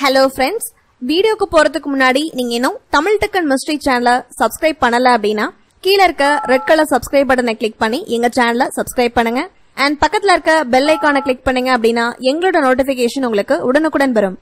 hello friends வீடியோக்கு போறதுக்கு முன்னாடி நீங்க இன்னும் தமிழ் டெக்கன் மிஸ்ட்ரி சேனலை சப்ஸ்கிரைப் பண்ணல அப்படின்னா கீழே இருக்க ரெட் கலர் சப்ஸ்கிரைப் பட்டனை கிளிக் பண்ணி எங்க சேனலை சப்ஸ்கிரைப் பண்ணுங்க அண்ட் பக்கத்துல இருக்க பெல் ஐக்கானை கிளிக் பண்ணுங்க அப்படின்னா எங்களோட நோட்டிபிகேஷன் உங்களுக்கு உடனுக்குடன் வரும்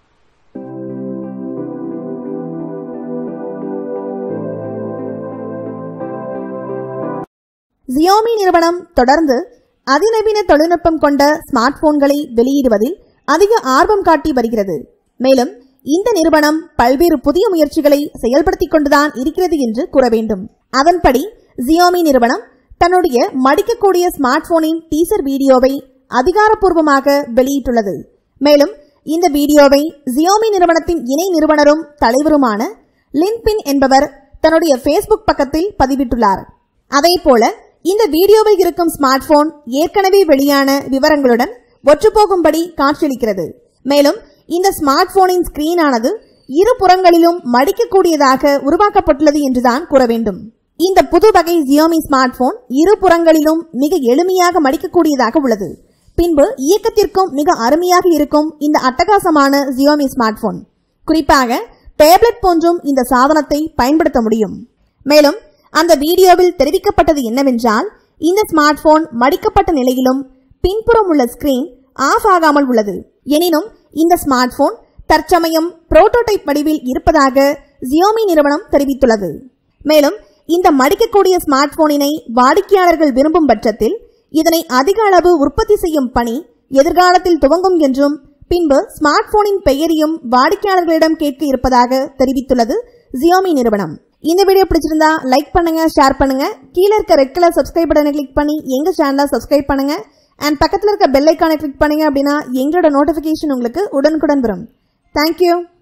Xiaomi நிறுவனம் தொடர்ந்து அதிநவீன தொழில்நுட்பம் கொண்ட ஸ்மார்ட் போன்களை வெளியிடுவதில் அதிக ஆர்வம் காட்டி வருகிறது மேலும் இந்த நிறுவனம் பல்வேறு புதிய முயற்சிகளை செயல்படுத்திக் கொண்டுதான் இருக்கிறது என்று கூற வேண்டும் அதன்படி Xiaomi நிறுவனம் தன்னுடைய மடிக்கக்கூடிய ஸ்மார்ட் போனின் டீசர் வீடியோவை அதிகாரப்பூர்வமாக வெளியிட்டுள்ளது மேலும் இந்த வீடியோவை Xiaomi நிறுவனத்தின் இணை நிறுவனரும் தலைவருமான லின்பின் என்பவர் தன்னுடைய ஃபேஸ்புக் பக்கத்தில் பதிவிட்டுள்ளார் அதேபோல இந்த வீடியோவில் இருக்கும் ஸ்மார்ட் போன் ஏற்கனவே வெளியான விவரங்களுடன் ஒற்றுப்போகும்படி காட்சியளிக்கிறது மேலும் இந்த ஸ்மார்ட் போனின் ஸ்கிரீன் ஆனது இரு புறங்களிலும் மடிக்கக்கூடியதாக உருவாக்கப்பட்டுள்ளது என்றுதான் கூற வேண்டும் இந்த புது வகை Xiaomi ஸ்மார்ட் போன் இரு புறங்களிலும் மிக எளிமையாக மடிக்கக்கூடியதாக உள்ளது பின்பு இயக்கத்திற்கும் மிக அருமையாக இருக்கும் இந்த அட்டகாசமான Xiaomi ஸ்மார்ட் போன் குறிப்பாக டேப்லெட் போன்றும் இந்த சாதனத்தை பயன்படுத்த முடியும் மேலும் அந்த வீடியோவில் தெரிவிக்கப்பட்டது என்னவென்றால் இந்த ஸ்மார்ட் போன் மடிக்கப்பட்ட நிலையிலும் பின்புறம் உள்ள ஸ்கிரீன் ஆஃப் ஆகாமல் உள்ளது எனினும் இந்த ஸ்மார்ட் போன் தற்சமயம் புரோட்டோடைப் வடிவில் இருப்பதாக Xiaomi நிறுவனம் தெரிவித்துள்ளது மேலும் இந்த மடிக்கக்கூடிய ஸ்மார்ட் போனினை வாடிக்கையாளர்கள் விரும்பும் பட்சத்தில் இதனை அதிக அளவு உற்பத்தி செய்யும் பணி எதிர்காலத்தில் துவங்கும் என்றும் பின்பு ஸ்மார்ட் போனின் பெயரையும் வாடிக்கையாளர்களிடம் கேட்க இருப்பதாக தெரிவித்துள்ளது Xiaomi நிறுவனம் இந்த வீடியோ பிடிச்சிருந்தா லைக் பண்ணுங்க ஷேர் பண்ணுங்க கீழே இருக்க ரெட் கலர் சப்ஸ்கிரைப் பட்டனை கிளிக் பண்ணி எங்க சேனலை சப்ஸ்கிரைப் பண்ணுங்க அண்ட் பக்கத்தில் இருக்க பெல் ஐக்கானை கிளிக் பண்ணுங்க அப்படின்னா எங்களோட நோட்டிபிகேஷன் உங்களுக்கு உடனுக்குடன் வரும் தேங்க்யூ